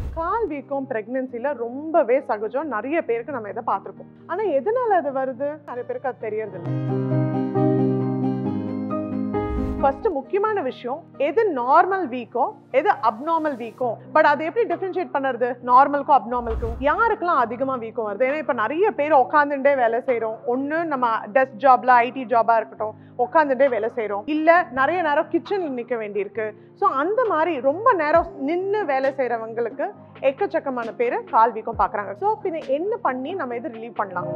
கால் வீக்கம் பிரெக்னன்சில ரொம்பவே சகஜம் நிறைய பேருக்கு நம்ம இதை பார்த்துருக்கோம் ஆனா எதனால அது வருது நிறைய பேருக்கு அது தெரியறது இல்லை ஃபர்ஸ்ட் முக்கியமான விஷயம் எது நார்மல் வீக்கோ எது அப்நார்மல் வீக்கோ பட் அதை எப்படி டிஃபரன்ஷியேட் பண்ணுறது நார்மலுக்கும் அப்நார்மலுக்கும் யாருக்கெல்லாம் அதிகமாக வீக்கம் வருது ஏன்னா இப்போ நிறைய பேர் உட்காந்துட்டே வேலை செய்கிறோம் ஒன்று நம்ம டெஸ்க் ஜாப்ல ஐடி ஜாபாக இருக்கட்டும் உட்காந்துட்டே வேலை செய்கிறோம் இல்லை நிறைய நேரம் கிச்சனில் நிற்க வேண்டியிருக்கு ஸோ அந்த மாதிரி ரொம்ப நேரம் நின்று வேலை செய்கிறவங்களுக்கு எக்கச்சக்கமான பேர் கால் வீக்கம் பார்க்குறாங்க ஸோ பின்ன என்ன பண்ணி நம்ம இது ரிலீவ் பண்ணலாம்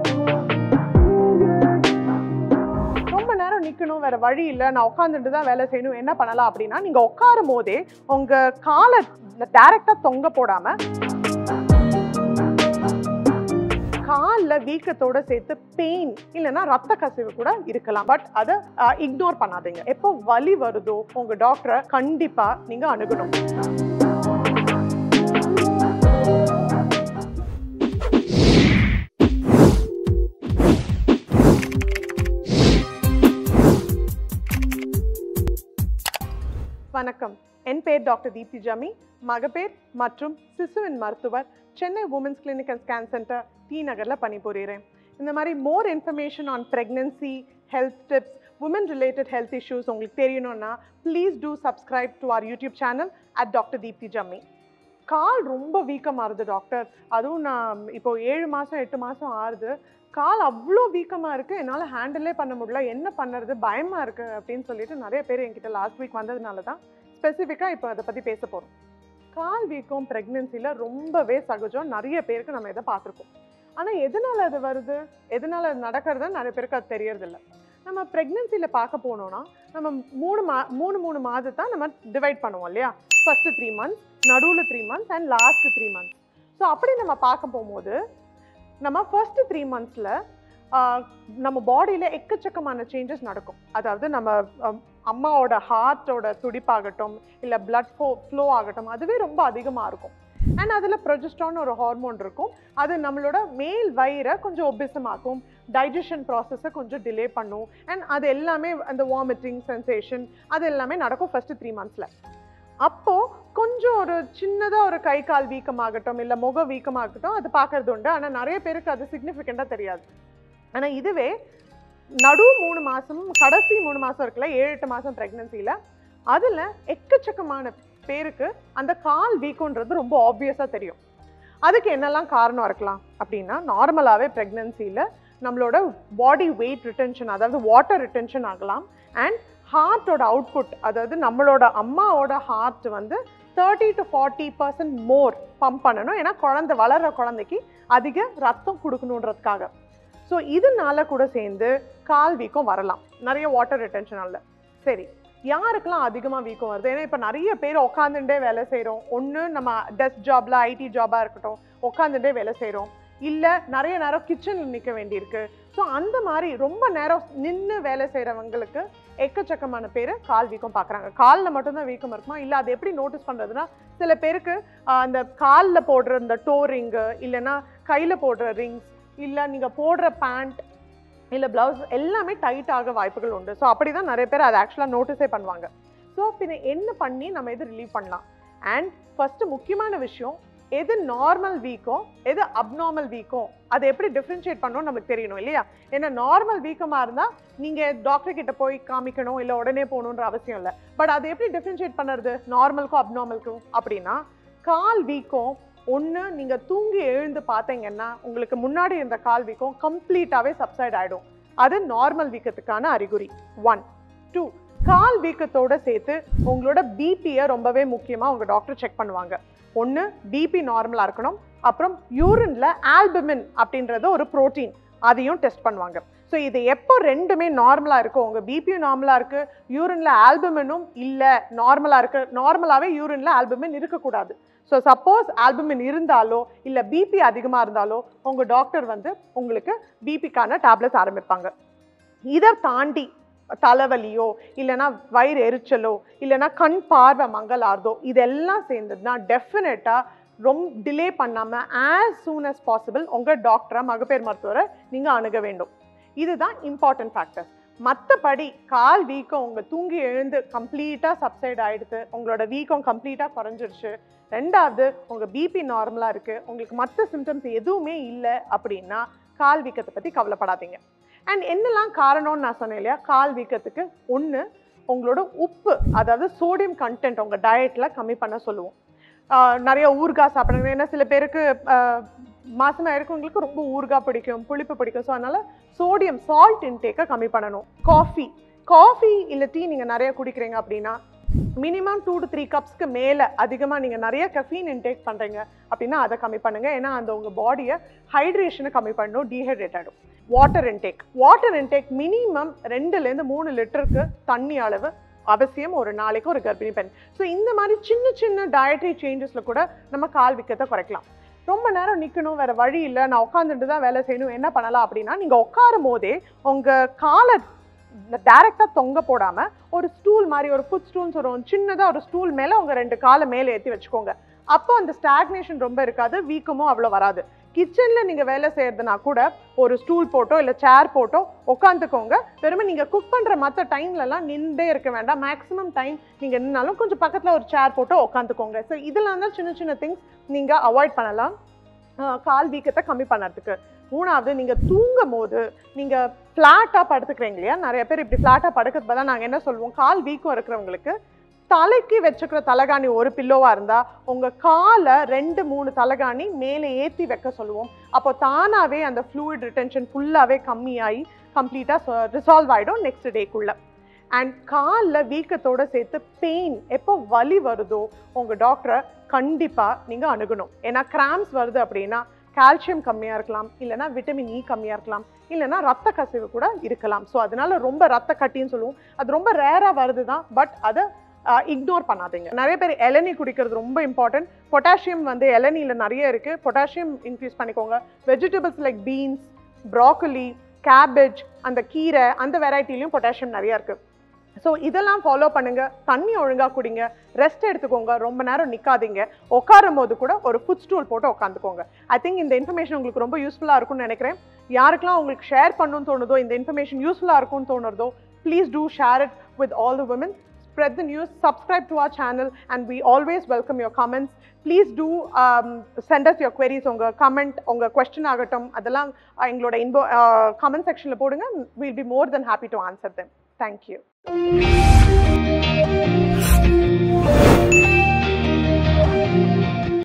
ரொம்ப நேரம் நிற்கணும் வேற வழி இல்லை நான் உட்காந்துட்டு தான் வேலை செய்யணும் என்ன பண்ணலாம் அப்படின்னா நீங்க உட்காரும் போதே உங்க காலை டைரக்டா தொங்க போடாம காலில் வீக்கத்தோட சேர்த்து பெயின் இல்லைன்னா ரத்த கசிவு கூட இருக்கலாம் பட் அதை இக்னோர் பண்ணாதீங்க எப்போ வலி வருதோ உங்க டாக்டரை கண்டிப்பா நீங்க அணுகணும் வணக்கம் என் பேர் டாக்டர் தீப்தி ஜமி மகப்பேர் மற்றும் சிசுவின் மருத்துவர் Chennai women's clinic and scan centre T நகரில் பணிபுரிகிறேன் இந்த மாதிரி more information on pregnancy health tips woman related health issues உங்களுக்கு தெரியணும்னா please do subscribe to our YouTube channel at doctor Deepti Jammi கால் ரொம்ப வீக்கமாக ஆறுது டாக்டர் அதுவும் நான் இப்போ ஏழு மாதம் எட்டு மாதம் ஆறுது கால் அவ்வளோ வீக்கமாக இருக்குது என்னால் ஹேண்டிலே பண்ண முடியல என்ன பண்ணுறது பயமாக இருக்குது அப்படின்னு சொல்லிட்டு நிறைய பேர் என்கிட்ட லாஸ்ட் வீக் வந்ததுனால தான் ஸ்பெசிஃபிக்காக இப்போ அதை பற்றி பேச போகிறோம் கால் வீக்கம் ப்ரெக்னென்சியில் ரொம்பவே சகஜம் நிறைய பேருக்கு நம்ம இதை பார்த்துருக்கோம் ஆனால் எதனால் அது வருது எதனால் அது நடக்கிறதுன்னு நிறைய பேருக்கு அது தெரியறதில்ல நம்ம ப்ரெக்னென்சியில் பார்க்க போனோம்னா நம்ம மூணு மா மூணு மூணு மாதத்தை நம்ம டிவைட் பண்ணுவோம் இல்லையா ஃபஸ்ட்டு த்ரீ மந்த்ஸ் நடுவில் three months and last three months so அப்படி நம்ம பார்க்க போகும்போது நம்ம ஃபர்ஸ்ட் த்ரீ மந்த்ஸில் நம்ம பாடியில் எக்கச்சக்கமான சேஞ்சஸ் நடக்கும் அதாவது நம்ம அஹ், அம்மாவோட ஹார்ட்டோட துடிப்பாகட்டும் இல்லை blood ஃப்ளோ ஃப்ளோ ஆகட்டும் அதுவே ரொம்ப அதிகமாக இருக்கும் அண்ட் அதில் ப்ரொஜெஸ்ட்ரான் ஒரு ஹார்மோன் இருக்கும் அது நம்மளோட மேல் வயிறை கொஞ்சம் ஒபிசமாக்கும் டைஜஷன் ப்ராசஸை கொஞ்சம் டிலே பண்ணும் அண்ட் அது எல்லாமே அந்த வாமிட்டிங் சென்சேஷன் அது எல்லாமே நடக்கும் ஃபர்ஸ்ட் த்ரீ மந்த்ஸில் அப்போ கொஞ்சம் ஒரு சின்னதாக ஒரு கை கால் வீக்கமாகட்டும் இல்லை முக வீக்கமாகட்டும் அது பார்க்கறது உண்டு ஆனால் நிறைய பேருக்கு அது சிக்னிஃபிகண்ட்டாக தெரியாது ஆனால் இதுவே நடு மூணு மாதமும் கடைசி மூணு மாதம் இருக்குல்ல ஏழு எட்டு மாதம் ப்ரெக்னென்சியில் அதில் எக்கச்சக்கமான பேருக்கு அந்த கால் வீக்கம்ன்றது ரொம்ப ஆப்வியஸாக தெரியும் அதுக்கு என்னெல்லாம் காரணம் இருக்கலாம் அப்படின்னா நார்மலாகவே ப்ரெக்னென்சியில் நம்மளோட பாடி வெயிட் ரிட்டென்ஷன் அதாவது வாட்டர் ரிட்டென்ஷன் ஆகலாம் அண்ட் ஹார்ட்டோட அவுட்புட் அதாவது நம்மளோட அம்மாவோட ஹார்ட் வந்து thirty to forty percent more pump பண்ணணும் ஏன்னா குழந்தை வளர்கிற குழந்தைக்கு அதிக ரத்தம் கொடுக்கணுன்றதுக்காக ஸோ இதனால கூட சேர்ந்து கால் வீக்கம் வரலாம் நிறைய வாட்டர் ரிட்டென்ஷனால சரி யாருக்கெல்லாம் அதிகமாக வீக்கம் வருது ஏன்னா இப்போ நிறைய பேர் உட்காந்துட்டே வேலை செய்கிறோம் ஒன்று நம்ம டெஸ்க் ஜாப்ல ஐடி ஜாபாக இருக்கட்டும் உட்காந்துட்டே வேலை செய்கிறோம் இல்லை நிறைய நேரம் கிச்சனில் நிற்க வேண்டியிருக்கு ஸோ அந்த மாதிரி ரொம்ப நேரம் நின்று வேலை செய்கிறவங்களுக்கு எக்கச்சக்கமான பேர் கால் வீக்கம் பார்க்குறாங்க காலில் மட்டும்தான் வீக்கம் இருக்குமா இல்லை அதை எப்படி நோட்டீஸ் பண்ணுறதுனா சில பேருக்கு ஆஹ், அந்த காலில் போடுற இந்த டோ ரிங்கு இல்லைன்னா கையில் போடுற ரிங்ஸ் இல்லை நீங்கள் போடுற பேண்ட் இல்லை ப்ளவுஸ் எல்லாமே டைட் ஆக வாய்ப்புகள் உண்டு ஸோ அப்படி தான் நிறைய பேர் அதை ஆக்சுவலாக நோட்டீஸே பண்ணுவாங்க ஸோ பின்ன என்ன பண்ணி நம்ம இது ரிலீவ் பண்ணலாம் அண்ட் ஃபஸ்ட்டு முக்கியமான விஷயம் எது நார்மல் வீக்கோ எது அப்நார்மல் வீக்கோ அதை எப்படி டிஃப்ரென்ஷியேட் பண்ணணும் நமக்கு தெரியணும் இல்லையா ஏன்னா நார்மல் வீக்கமாக இருந்தால் நீங்கள் டாக்டர் கிட்ட போய் காமிக்கணும் இல்லை உடனே போகணுன்ற அவசியம் இல்லை பட் அதை எப்படி டிஃப்ரென்ஷியேட் பண்ணுறது நார்மலுக்கும் அப்நார்மலுக்கும் அப்படின்னா கால் வீக்கம் ஒன்று நீங்கள் தூங்கி எழுந்து பார்த்தீங்கன்னா உங்களுக்கு முன்னாடி இருந்த கால் வீக்கம் கம்ப்ளீட்டாகவே சப்சைட் ஆகிடும் அது நார்மல் வீக்கத்துக்கான அறிகுறி ஒன் டூ கால் வீக்கத்தோட சேர்த்து உங்களோட பிபியை ரொம்பவே முக்கியமாக உங்கள் டாக்டர் செக் பண்ணுவாங்க ஒன்று பிபி நார்மலாக இருக்கணும் அப்புறம் யூரின்ல ஆல்புமின் அப்படின்றது ஒரு புரோட்டீன் அதையும் டெஸ்ட் பண்ணுவாங்க ஸோ இது எப்போ ரெண்டுமே நார்மலாக இருக்கும் உங்கள் பிபியும் நார்மலாக இருக்குது யூரின்ல ஆல்புமினும் இல்லை நார்மலாக இருக்கு நார்மலாகவே யூரின்ல ஆல்புமின் இருக்கக்கூடாது ஸோ சப்போஸ் ஆல்புமின் இருந்தாலோ இல்லை பிபி அதிகமாக இருந்தாலோ உங்கள் டாக்டர் வந்து உங்களுக்கு பிபிக்கான டேப்லெட்ஸ் ஆரம்பிப்பாங்க இதை தாண்டி தலைவலியோ இல்லைன்னா வயிறு எரிச்சலோ இல்லைன்னா கண் பார்வை மங்கலார்தோ இதெல்லாம் சேர்ந்ததுன்னா டெஃபினட்டாக ரொம்ப டிலே பண்ணாமல் ஆஸ் சூன் as பாசிபிள் உங்கள் டாக்டரை மகப்பேர் மருத்துவரை நீங்கள் அணுக வேண்டும் இதுதான் இம்பார்ட்டன்ட் ஃபேக்டர் மற்றபடி கால் வீக்கம் உங்க தூங்கி எழுந்து கம்ப்ளீட்டாக சப்சைட் ஆயிடுது உங்களோட வீக்கம் கம்ப்ளீட்டாக குறைஞ்சிருச்சு ரெண்டாவது உங்க பிபி நார்மலா இருக்கு உங்களுக்கு மற்ற சிம்டம்ஸ் எதுவுமே இல்லை அப்படின்னா கால் வீக்கத்தை பத்தி கவலைப்படாதீங்க அண்ட் என்னெல்லாம் காரணம்னு நான் சொன்னேன் இல்லையா கால் வீக்கத்துக்கு ஒன்று உங்களோட உப்பு அதாவது சோடியம் கண்டென்ட் உங்க டயட்ல கம்மி பண்ண சொல்லுவோம் ஆஹ் நிறைய ஊறுகாய் சாப்பிடுங்க ஏன்னா சில பேருக்கு ஆஹ் மாசமா இருக்கவங்களுக்கு ரொம்ப ஊறுகாய் பிடிக்கும் புளிப்பு பிடிக்கும் ஸோ அதனால சோடியம் சால்ட் இன்டேக்கை கம்மி பண்ணணும் காஃபி காஃபி இல்லை டீ நீங்கள் நிறைய குடிக்கிறீங்க அப்படின்னா மினிமம் டூ டு த்ரீ கப்ஸ்க்கு மேலே அதிகமாக நீங்கள் நிறைய கஃபீன் இன்டேக் பண்ணுறீங்க அப்படின்னா அதை கம்மி பண்ணுங்க ஏன்னா அந்த உங்கள் பாடியை ஹைட்ரேஷனை கம்மி பண்ணணும் டீஹைட்ரேட் ஆகிடும் water intake water intake minimum ரெண்டுலேருந்து மூணு லிட்டருக்கு தண்ணி அளவு அவசியம் ஒரு நாளைக்கு ஒரு கர்ப்பிணி பெண் ஸோ இந்த மாதிரி சின்ன சின்ன டயட்ரி சேஞ்சஸில் கூட நம்ம கால் விக்கத்தை குறைக்கலாம் ரொம்ப நேரம் நிற்கணும் வேற வழி இல்லை நான் உட்காந்துட்டு தான் வேலை செய்யணும் என்ன பண்ணலாம் அப்படின்னா நீங்கள் உட்காரும் போதே உங்கள் காலை டைரெக்டாக தொங்க போடாமல் ஒரு ஸ்டூல் மாதிரி ஒரு ஃபுட் ஸ்டூல்ஸ் ஒரு சின்னதாக ஒரு ஸ்டூல் மேலே உங்கள் ரெண்டு காலை மேலே ஏற்றி வச்சுக்கோங்க அப்போ அந்த ஸ்டாக்னேஷன் ரொம்ப இருக்காது வீக்கமும் அவ்வளோ வராது கிச்சனில் நீங்கள் வேலை செய்யறதுனா கூட ஒரு ஸ்டூல் போட்டோ இல்லை சேர் போட்டோ உட்காந்துக்கோங்க வெறுமே நீங்கள் குக் பண்ணுற மற்ற டைம்லலாம் நின்றே இருக்க வேண்டாம் மேக்ஸிமம் டைம் நீங்கள் நின்னாலும் கொஞ்சம் பக்கத்தில் ஒரு சேர் போட்டோ உட்காந்துக்கோங்க ஸோ இதெல்லாம் தான் சின்ன சின்ன திங்ஸ் நீங்கள் அவாய்ட் பண்ணலாம் ஆஹ் கால் வீக்கத்தை கம்மி பண்ணுறதுக்கு மூணாவது நீங்கள் தூங்கும் போது நீங்கள் ஃப்ளாட்டாக படுத்துக்கிறீங்க இல்லையா நிறைய பேர் இப்படி ஃப்ளாட்டாக படுக்கிறது பதிலாக நாங்கள் என்ன சொல்லுவோம் கால் வீக்கம் இருக்கிறவங்களுக்கு தலைக்கு வச்சுக்கிற தலகாணி ஒரு பில்லோவாக இருந்தால் உங்கள் காலை ரெண்டு மூணு தலகாணி மேலே ஏற்றி வைக்க சொல்லுவோம் அப்போ தானாகவே அந்த ஃப்ளூயிட் ரிட்டென்ஷன் ஃபுல்லாகவே கம்மியாகி கம்ப்ளீட்டாக ரிசால்வ் ஆகிடும் நெக்ஸ்ட் டேக்குள்ளே அண்ட் காலில் வீக்கத்தோட சேர்த்து பெயின் எப்போ வலி வருதோ உங்கள் டாக்டரை கண்டிப்பாக நீங்கள் அணுகணும் ஏன்னா கிராம்ஸ் வருது அப்படின்னா கால்சியம் கம்மியாக இருக்கலாம் இல்லைன்னா விட்டமின் இ கம்மியாக இருக்கலாம் இல்லைன்னா ரத்த கசிவு கூட இருக்கலாம் ஸோ அதனால ரொம்ப ரத்த கட்டின்னு சொல்லுவோம் அது ரொம்ப ரேராக வருது தான் பட் அதை இக்னோர் பண்ணாதீங்க நிறைய பேர் இளநீ குடிக்கிறது ரொம்ப இம்பார்ட்டன்ட் பொட்டாசியம் வந்து இளநீல நிறைய இருக்குது பொட்டாசியம் இன்க்ரீஸ் பண்ணிக்கோங்க vegetables like beans broccoli cabbage அந்த கீரை அந்த வெரைட்டிலையும் பொட்டாசியம் நிறைய இருக்குது ஸோ இதெல்லாம் ஃபாலோ பண்ணுங்க தண்ணி ஒழுங்கா குடிங்க ரெஸ்ட் எடுத்துக்கோங்க ரொம்ப நேரம் நிற்காதீங்க உட்காரும் போது கூட ஒரு ஃபுட் ஸ்டூல் போட்டு உட்காந்துக்கோங்க ஐ திங்க் இந்த இன்ஃபர்மேஷன் உங்களுக்கு ரொம்ப யூஸ்ஃபுல்லாக இருக்கும்னு நினைக்கிறேன் யாருக்கெல்லாம் உங்களுக்கு ஷேர் பண்ணணும்னு தோணுதோ இந்த இன்ஃபர்மேஷன் யூஸ்ஃபுல்லாக இருக்கும்னு தோணுறதோ please do share it with all the women spread the news subscribe to our channel and we always welcome your comments please do um, send us your queries உங்க comment உங்க question ஆகட்டும் அதெல்லாம் அஹ், எங்களோட இன்போ comment செக்ஷனில் போடுங்க we'll be more than happy to answer them thank you